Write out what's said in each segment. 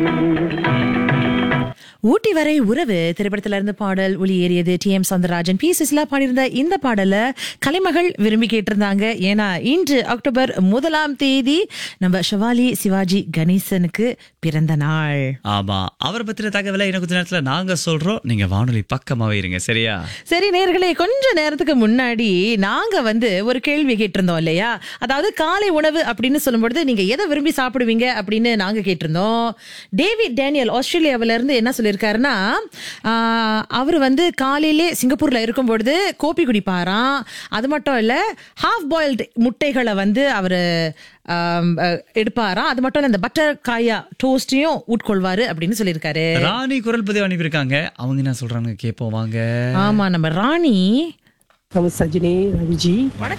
ஊட்டி வரை உறவு திரைப்படத்துல இருந்து பாடல் ஒளியேறியது T M Soundararajan P Susheela பாடியிருந்த இந்த பாடல கலைமகள் விரும்பி கேட்டிருந்தாங்க ஏன்னா இன்று அக்டோபர் முதலாம் தேதி நம்ம ஷவாலி சிவாஜி கணேசனுக்கு பிறந்த நாள் ஆமா அவரை பத்தின தகவலை இன்னும் கொஞ்ச நேரத்துல நாங்க சொல்றோம் நீங்க வானொலி பக்கமாவே இருங்க சரியா சரி நேர்களே கொஞ்ச நேரத்துக்கு முன்னாடி நாங்க வந்து ஒரு கேள்வி கேட்டிருந்தோம் இல்லையா அதாவது காலை உணவு அப்படின்னு சொல்லும்பொழுது நீங்க எதை விரும்பி சாப்பிடுவீங்க அப்படின்னு நாங்க கேட்டிருந்தோம் டேவிட் டேனியல் ஆஸ்திரேலியாவில இருந்து என்ன சொல்லியிருக்காருன்னா அவர் வந்து காலையிலே சிங்கப்பூர்ல இருக்கும் பொழுது கோப்பி குடிப்பாராம் அது மட்டும் இல்ல ஹாஃப் பாயில்டு முட்டைகளை வந்து அவரு ஆம், அஹ், எடுப்பாராம் அது மட்டும் இல்ல இந்த பட்டர் காயா டோஸ்டையும் உட்கொள்வாரு அப்படின்னு சொல்லியிருக்காரு ராணி குரல் பதிவு அனுப்பியிருக்காங்க அவங்க என்ன சொல்றாங்க கேட்போம் வாங்க ஆமா நம்ம ராணி நம்ம சஜினி ரவிஜி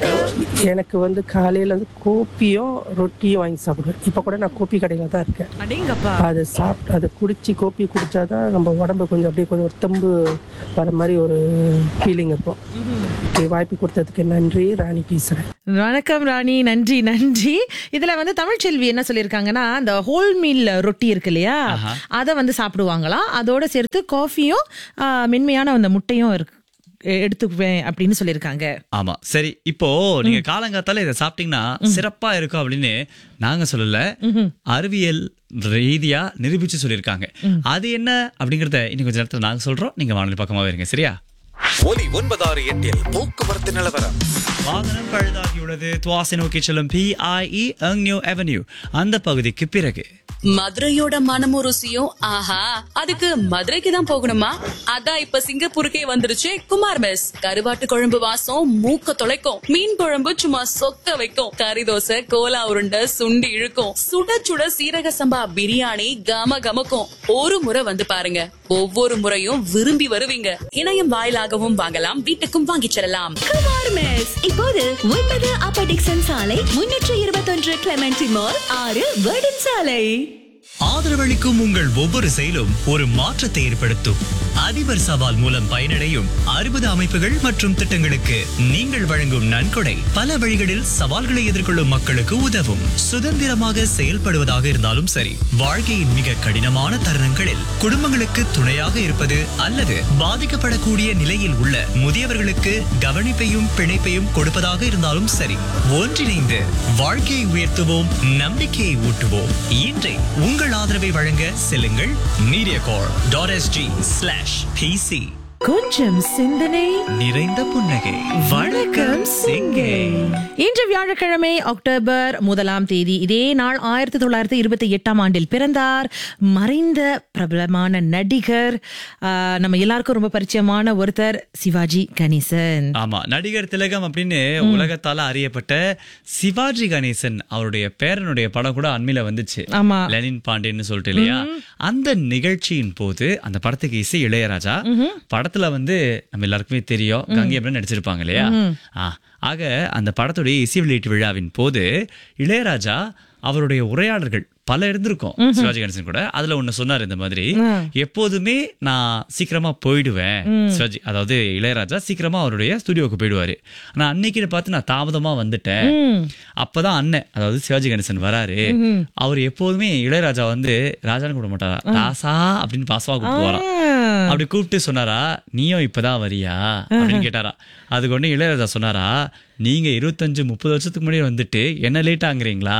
எனக்கு வந்து காலையில வந்து கோப்பியும் ரொட்டியும் வாங்கி சாப்பிடுவேன் இப்ப கூட நான் கோப்பி கடையில தான் இருக்கேன் அடேங்கப்பா அதை சாப்பிட்டு அதை குடிச்சு கோப்பி குடிச்சாதான் நம்ம உடம்பு கொஞ்சம் அப்படியே கொஞ்சம் ஒரு தெம்பு வர மாதிரி ஒரு ஃபீலிங் இருக்கும் Okay, வாய்ப்பு கொடுத்ததுக்கு நன்றி ராணி பேசுறேன் வணக்கம் ராணி நன்றி நன்றி இதுல வந்து தமிழ்ச்செல்வி என்ன சொல்லியிருக்காங்கன்னா இந்த ஹோல் மீல் ரொட்டி இருக்கு இல்லையா அதை வந்து சாப்பிடுவாங்களாம் அதோட சேர்த்து காஃபியும் ஆ, மென்மையான அந்த முட்டையும் இருக்கு எ- எடுத்துக்குவேன் அப்படின்னு சொல்லியிருக்காங்க ஆமா சரி இப்போ நீங்க காலங்காத்தால இதை சாப்பிட்டீங்கன்னா சிறப்பா இருக்கும் அப்படின்னு நாங்க சொல்லல அறிவியல் ரீதியா நிரூபிச்சு சொல்லியிருக்காங்க அது என்ன அப்படிங்கறத இன்னும் கொஞ்ச நேரத்துல நாங்க சொல்றோம் நீங்க வானொலி பக்கமாவே இருங்க சரியா ஒலி ஒன்பதாறு எட்டில் போக்குவரத்து நிலவரம் வாகனம் பழுதாகியுள்ளது துவாசி நோக்கி செல்லும் பிஐஇ நியூ அவென்யூ அந்த பகுதிக்கு பிறகு மதுரையோட மனமும் ருசியும் ஆஹா அதுக்கு மதுரைக்கு தான் போகணுமா அதான் இப்ப சிங்கப்பூருக்கே வந்துருச்சு குமார் மெஸ் கருவாட்டு குழம்பு வாசம் மூக்க தொலைக்கும் மீன் குழம்பு சும்மா சொக்க வைக்கும் கறி தோசை கோலா உருண்டை சுண்டி இழுக்கும் சுட சுட சீரக சம்பா பிரியாணி கம கமக்கும் ஒரு முறை வந்து பாருங்க ஒவ்வொரு முறையும் விரும்பி வருவீங்க இணையம் வாயிலாகவும் வாங்கலாம் வீட்டுக்கும் வாங்கிச் செல்லலாம் குமார் மெஸ் இப்போது ஒன்பது அப்ப டிக்சன் சாலை முன்னூற்று இருபத்தொன்று கிளமென்சி மால் ஆறு வேர்டன் சாலை ஆதரவளிக்கும் உங்கள் ஒவ்வொரு செயலும் ஒரு மாற்றத்தை ஏற்படுத்தும் அதிபர் சவால் மூலம் பயனடையும் அறுபது அமைப்புகள் மற்றும் திட்டங்களுக்கு நீங்கள் வழங்கும் நன்கொடை பல வழிகளில் சவால்களை எதிர்கொள்ளும் மக்களுக்கு உதவும் சுதந்திரமாக செயல்படுவதாக இருந்தாலும் சரி வாழ்க்கையின் மிக கடினமான தருணங்களில் குடும்பங்களுக்கு துணையாக இருப்பது அல்லது பாதிக்கப்படக்கூடிய நிலையில் உள்ள முதியவர்களுக்கு கவனிப்பையும் பிணைப்பையும் கொடுப்பதாக இருந்தாலும் சரி ஒன்றிணைந்து வாழ்க்கையை உயர்த்துவோம் நம்பிக்கையை ஊட்டுவோம் இன்றை உங்கள் ஆதரவை வழங்க செல்லுங்கள் Mediacorp dot SG slash PC கொஞ்சம் சிந்தனை நிறைந்த புன்னகை வணக்கம் சிங்கை இன்று வியாழக்கிழமை அக்டோபர் முதலாம் தேதி இதே நாள் ஆயிரத்தி தொள்ளாயிரத்தி இருபத்தி எட்டாம் ஆண்டில் பிறந்தார் மறைந்த பிரபலமான நடிகர் ஆ, நம்ம எல்லாருக்கும் ரொம்ப பரிச்சயமான ஒருத்தர் சிவாஜி கணேசன் ஆமா நடிகர் திலகம் அப்படின்னு உலகத்தால அறியப்பட்ட சிவாஜி கணேசன் அவருடைய பேரனுடைய படம் கூட அண்மையில வந்துச்சு ஆமா. லெனின் பாண்டேன்னு சொல்லிட்டு இல்லையா அந்த நிகழ்ச்சியின் போது அந்த படத்துக்கு இசை இளையராஜா படத்துல வந்து நம்ம எல்லாருக்குமே தெரியும் கங்கை அப்படின்னு நடிச்சிருப்பாங்க இல்லையா ஆ, ஆக அந்த படத்துடைய இசை வெளியீட்டு விழாவின் போது இளையராஜா அவருடைய உரையாடல்கள் பல இருந்திருக்கும் சிவாஜி கணேசன் கூட அதுல ஒண்ணு சொன்னார் இந்த மாதிரி எப்போதுமே நான் சீக்கிரமா போயிடுவேன் சிவாஜி அதாவது இளையராஜா சீக்கிரமா அவருடைய ஸ்டுடியோக்கு போயிடுவாரு ஆனா அன்னைக்குன்னு பார்த்து நான் தாமதமா வந்துட்டேன் அப்பதான் அண்ணன் அதாவது சிவாஜி கணேசன் வராரு அவர் எப்போதுமே இளையராஜா வந்து ராஜான்னு கூப்பிட மாட்டாரா ராசா அப்படின்னு பாசமா கூப்பிடுவாராம் அப்படி கூப்பிட்டு சொன்னாரா நீயும் இப்பதான் வரியா அப்படின்னு கேட்டாரா அதுக்கு ஒண்ணு இளையராஜா சொன்னாரா நீங்க இருபத்தஞ்சு முப்பது வருஷத்துக்கு முன்னாடி வந்துட்டு என்ன லேட் ஆங்குறீங்களா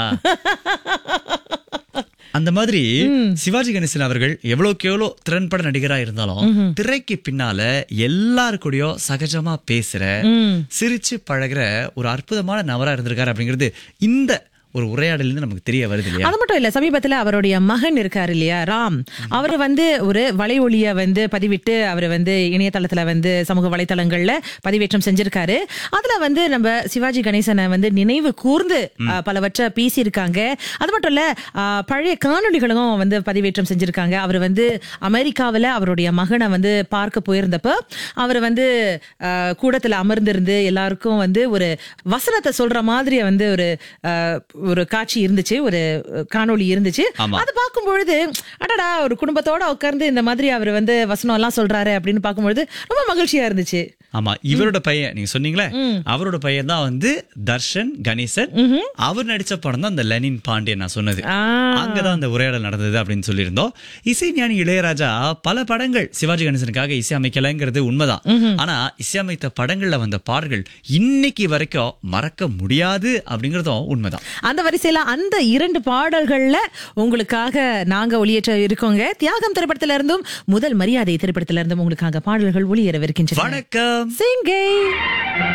அந்த மாதிரி சிவாஜி கணேசன் அவர்கள் எவ்வளவுக்கு எவ்வளோ திறன்பட நடிகரா இருந்தாலும் திரைக்கு பின்னால எல்லாரு கூடயும் சகஜமா பேசுற சிரிச்சு பழகுற ஒரு அற்புதமான நபரா இருந்திருக்காரு அப்படிங்கிறது இந்த ஒரு உரையாடல இருந்து நமக்கு தெரிய வருது இல்லையா அது மட்டும் இல்ல சமீபத்துல அவருடைய மகன் இருக்காரு இல்லையா ராம் அவர் வந்து ஒரு வலை ஒளிய வந்து பதிவிட்டு அவர் வந்து இணையதளத்துல வந்து சமூக வலைத்தளங்கள்ல பதிவேற்றம் செஞ்சிருக்காரு அதுல வந்து நம்ம சிவாஜி கணேசனை வந்து நினைவு கூர்ந்து அஹ், பலவற்றை பேசியிருக்காங்க அது மட்டும் இல்ல அஹ், பழைய காணொளிகளும் வந்து பதிவேற்றம் செஞ்சிருக்காங்க அவர் வந்து அமெரிக்காவுல அவருடைய மகனை வந்து பார்க்க போயிருந்தப்ப அவர் வந்து அஹ், கூடத்துல அமர்ந்திருந்து எல்லாருக்கும் வந்து ஒரு வசனத்தை சொல்ற மாதிரி வந்து ஒரு அஹ், ஒரு காட்சி இருந்துச்சு ஒரு காணொளி இருந்துச்சு ஆமா. அது பார்க்கும் பொழுது அடடா ஒரு குடும்பத்தோட உட்கார்ந்து இந்த மாதிரி அவர் வந்து வசனம் எல்லாம் சொல்றாரு அப்படின்னு பார்க்கும்பொழுது ரொம்ப மகிழ்ச்சியா இருந்துச்சு ஆமா இவரோட பையன் நீங்க சொன்னீங்களே அவரோட பையன் தான் வந்து தர்ஷன் கணேசன் அவர் நடிச்ச படம் தான் அந்த லெனின் பாண்டியன் நான் சொன்னது ஆ. அங்கதான் அந்த உரையாடல் நடந்தது அப்படின்னு சொல்லியிருந்தோம் இசைஞானி இளையராஜா பல படங்கள் சிவாஜி கணேசனுக்காக இசையமைக்கலைங்கிறது உண்மைதான் ஆனா இசையமைத்த படங்கள்ல வந்த பாடல்கள் இன்னைக்கு வரைக்கும் மறக்க முடியாது அப்படிங்கறதும் உண்மைதான் அந்த வரிசையில அந்த இரண்டு பாடல்கள்ல உங்களுக்காக நாங்க ஒளியேற்ற இருக்கோங்க தியாகம் திரைப்படத்தில இருந்தும் முதல் மரியாதை திரைப்படத்தில இருந்தும் உங்களுக்காக பாடல்கள் ஒளியேறவிருக்கின்றன வணக்கம் சிங்கை